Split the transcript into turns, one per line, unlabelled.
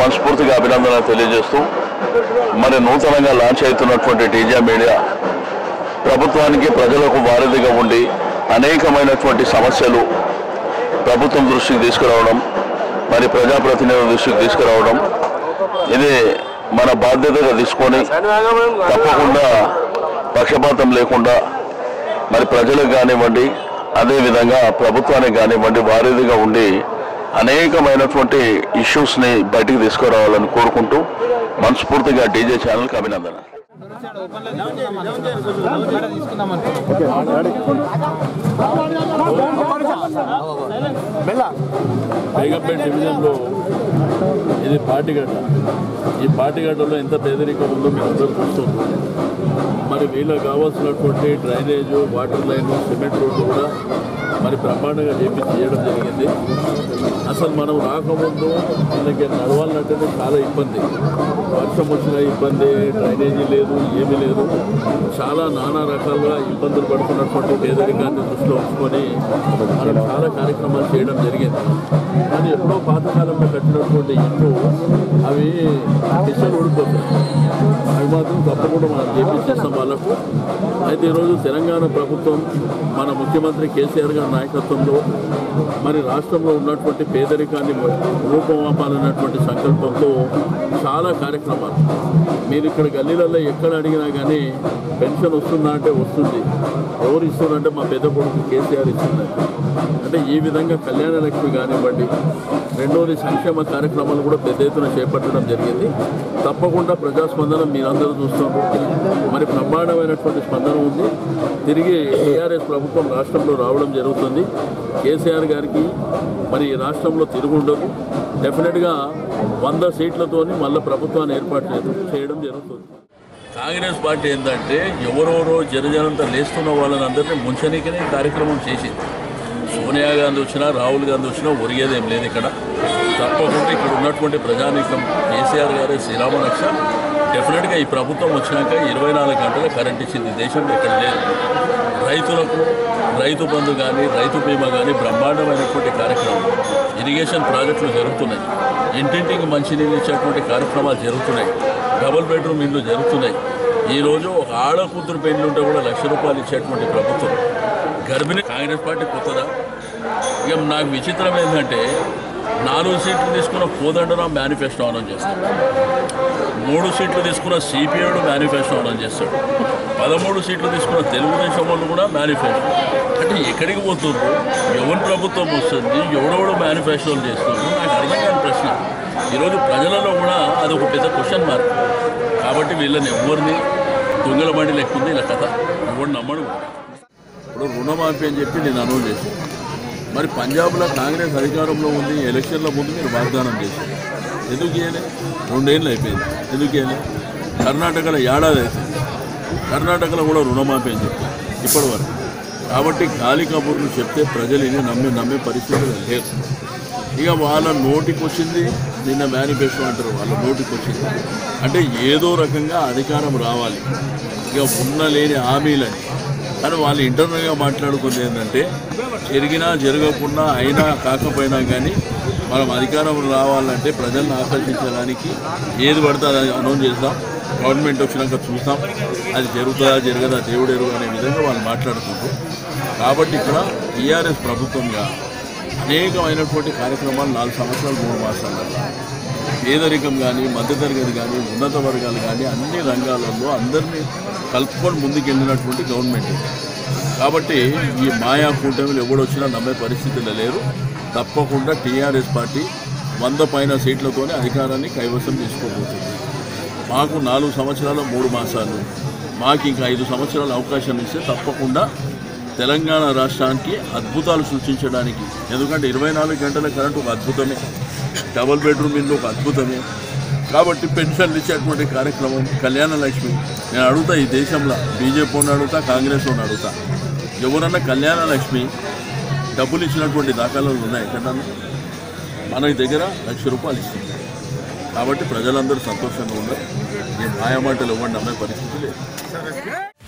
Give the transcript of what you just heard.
మనస్ఫూర్తిగా అభినందనలు తెలియజేస్తూ మరి నూతనంగా లాంచ్ అవుతున్నటువంటి టీజా మీడియా ప్రభుత్వానికి ప్రజలకు వారధిగా ఉండి అనేకమైనటువంటి సమస్యలు ప్రభుత్వం దృష్టికి తీసుకురావడం మరి ప్రజాప్రతినిధుల దృష్టికి తీసుకురావడం ఇది మన బాధ్యతగా తీసుకొని తప్పకుండా పక్షపాతం లేకుండా మరి ప్రజలకు కానివ్వండి అదేవిధంగా ప్రభుత్వానికి కానివ్వండి వారధిగా ఉండి అనేకమైనటువంటి ఇష్యూస్ని బయటికి తీసుకురావాలని కోరుకుంటూ మనస్ఫూర్తిగా డీజే ఛానల్కి అభినందన
బేగంపేట డివిజన్లో ఇది పాటిగడ్డ ఈ పాటిగడ్డలో ఎంత పేదరికం ఉందో మీరు అందరూ చూస్తున్నారు మరి వీళ్ళకి కావాల్సినటువంటి డ్రైనేజ్ వాటర్ లైన్ సిమెంట్ రోడ్లు కూడా మరి బ్రహ్మాండంగా చేపించి చేయడం జరిగింది అసలు మనం రాకముందు వీళ్ళకి నడవాలంటేనే చాలా ఇబ్బంది వర్షం వచ్చిన ఇబ్బంది డ్రైనేజీ లేదు ఏమీ లేదు చాలా నానా రకాలుగా ఇబ్బందులు పడుతున్నటువంటి పేదరికాన్ని దృష్టిలో ఉంచుకొని మనం చాలా కార్యక్రమాలు చేయడం జరిగింది కానీ ఎప్పుడో పాతకాలంలో కట్టినటువంటి ఇల్లు అవి దిశలు ఊడిపోతాయి అవి మాత్రం తప్పకుండా మనం చేపించేస్తాం వాళ్ళకు అయితే ఈరోజు తెలంగాణ ప్రభుత్వం మన ముఖ్యమంత్రి కేసీఆర్ గారి నాయకత్వంలో మరి రాష్ట్రంలో ఉన్నటువంటి పేదరికాన్ని రూపమాపాలన్నటువంటి సంకల్పంతో చాలా కార్యక్రమాలు మీరు ఇక్కడ గల్లీలలో ఎక్కడ అడిగినా కానీ పెన్షన్ వస్తుందా అంటే వస్తుంది ఎవరు ఇస్తున్నారంటే మా పెద్ద కొడుకు కేసీఆర్ ఇస్తున్నారు అంటే ఈ విధంగా కళ్యాణ లక్ష్మి కానివ్వండి రెండోది సంక్షేమ కార్యక్రమాలు కూడా పెద్ద ఎత్తున చేపట్టడం జరిగింది తప్పకుండా ప్రజాస్పందన మీరందరూ చూస్తున్నారు మరి బ్రహ్మాండమైనటువంటి స్పందన ఉంది తిరిగి టీఆర్ఎస్ ప్రభుత్వం రాష్ట్రంలో రావడం జరుగుతుంది కేసీఆర్ గారికి మరి ఈ రాష్ట్రంలో తిరుగుండదు డెఫినెట్గా వంద సీట్లతోని మళ్ళీ ప్రభుత్వాన్ని ఏర్పాటు చేయడం చేయడం జరుగుతుంది కాంగ్రెస్ పార్టీ ఏంటంటే ఎవరెవరో జనజనంతా లేస్తున్న వాళ్ళని అందరినీ ముంచనీకనే ఈ కార్యక్రమం చేసింది సోనియా గాంధీ వచ్చినా రాహుల్ గాంధీ వచ్చినా ఒరిగేదేం లేదు ఇక్కడ తప్పకుండా ఇక్కడ ఉన్నటువంటి ప్రజానీకం కేసీఆర్ గారే శ్రీరామ రక్ష డెఫినెట్గా ఈ ప్రభుత్వం వచ్చినాక ఇరవై నాలుగు గంటల కరెంట్ ఇచ్చింది దేశంలో ఇక్కడ లేదు రైతులకు రైతు బంధు కానీ రైతు బీమా కానీ బ్రహ్మాండమైనటువంటి కార్యక్రమం ఇరిగేషన్ ప్రాజెక్టులు జరుగుతున్నాయి ఇంటింటికి మంచినీళ్ళు ఇచ్చేటువంటి కార్యక్రమాలు జరుగుతున్నాయి డబుల్ బెడ్రూమ్ ఇండ్లు జరుగుతున్నాయి ఈరోజు ఒక ఆడ కూతురు పెళ్లి ఉంటే కూడా లక్ష రూపాయలు ఇచ్చేటువంటి ప్రభుత్వం గర్భిణి కాంగ్రెస్ పార్టీ కొత్తదా ఇక నాకు విచిత్రం ఏంటంటే నాలుగు సీట్లు తీసుకున్న కోదండరాం మేనిఫెస్టో అనౌన్స్ చేస్తాడు మూడు సీట్లు తీసుకున్న సిపిఐడు మేనిఫెస్టో అనౌన్స్ చేస్తాడు పదమూడు సీట్లు తీసుకున్న తెలుగుదేశం వాళ్ళు కూడా మేనిఫెస్టో అంటే ఎక్కడికి పోతుండ్రు ఎవరి ప్రభుత్వం వస్తుంది ఎవడెవడో మేనిఫెస్టోలు చేస్తుండ్రు నాకు అర్థం కాని ప్రశ్న ఈరోజు ప్రజలలో కూడా అదొక పెద్ద క్వశ్చన్ మార్క్ కాబట్టి వీళ్ళని ఎవరిని దొంగల బండి లెక్కుంది ఇలా కథ ఎవరు నమ్మడు కూడా. ఇప్పుడు రుణమాఫీ అని చెప్పి నేను అనౌన్స్ చేశాను మరి పంజాబ్లో కాంగ్రెస్ అధికారంలో ఉంది ఎలక్షన్ల ముందు మీరు వాగ్దానం చేశారు ఎందుకు చేయలే రెండేళ్ళు అయిపోయింది ఎందుకు చేయలే కర్ణాటకలో ఏడాది అవుతుంది కర్ణాటకలో కూడా రుణమాఫీ అని చెప్పి ఇప్పటి వరకు కాబట్టి గాలి కబుర్లు చెప్తే ప్రజలు ఇని నమ్మి నమ్మే పరిస్థితి లేదు ఇక వాళ్ళ నోటికి వచ్చింది నిన్న మేనిఫెస్టో అంటారు వాళ్ళ నోటికి వచ్చింది అంటే ఏదో రకంగా అధికారం రావాలి ఇక ఉన్న లేని హామీలని కానీ వాళ్ళు ఇంటర్నల్గా మాట్లాడుకుంది ఏంటంటే జరిగినా జరగకుండా అయినా కాకపోయినా కానీ మనం అధికారం రావాలంటే ప్రజలను ఆకర్షించడానికి ఏది పడితే అది అనౌన్స్ చేస్తాం గవర్నమెంట్ వచ్చినాక చూస్తాం అది జరుగుతుందా జరగదా దేవుడు ఎరుగు అనే విధంగా వాళ్ళు మాట్లాడుకుంటారు కాబట్టి ఇక్కడ టీఆర్ఎస్ ప్రభుత్వంగా అనేకమైనటువంటి కార్యక్రమాలు నాలుగు సంవత్సరాలు మూడు మాసాలలో పేదరికం కానీ మధ్యతరగతి కానీ ఉన్నత వర్గాలు కానీ అన్ని రంగాలలో అందరినీ కలుపుకొని ముందుకెళ్ళినటువంటి గవర్నమెంట్ ఇది. కాబట్టి ఈ మాయా కూటమిలు ఎవడొచ్చినా నమ్మే పరిస్థితులు లేరు తప్పకుండా టీఆర్ఎస్ పార్టీ వంద పైన సీట్లతోనే అధికారాన్ని కైవసం చేసుకోబోతుంది మాకు నాలుగు సంవత్సరాల మూడు మాసాలు మాకు ఇంకా ఐదు సంవత్సరాల అవకాశం ఇస్తే తప్పకుండా తెలంగాణ రాష్ట్రానికి అద్భుతాలు సృష్టించడానికి ఎందుకంటే ఇరవై నాలుగు గంటల కరెంటు ఒక అద్భుతమే డబుల్ బెడ్రూమ్ ఇల్లు ఒక అద్భుతమే కాబట్టి పెన్షన్లు ఇచ్చేటువంటి కార్యక్రమం కళ్యాణ లక్ష్మి నేను అడుగుతా ఈ దేశంలో బీజేపీ అని అడుగుతా కాంగ్రెస్ అని అడుగుతా ఎవరన్నా కళ్యాణ లక్ష్మి డబ్బులు ఇచ్చినటువంటి దాఖలాలు ఉన్నాయి ఎక్కడన్నా మన దగ్గర లక్ష రూపాయలు ఇస్తుంది కాబట్టి ప్రజలందరూ సంతోషంగా ఉన్నారు ఈ మాయమాటలు ఇవ్వండి అమ్మే పరిస్థితి లేదు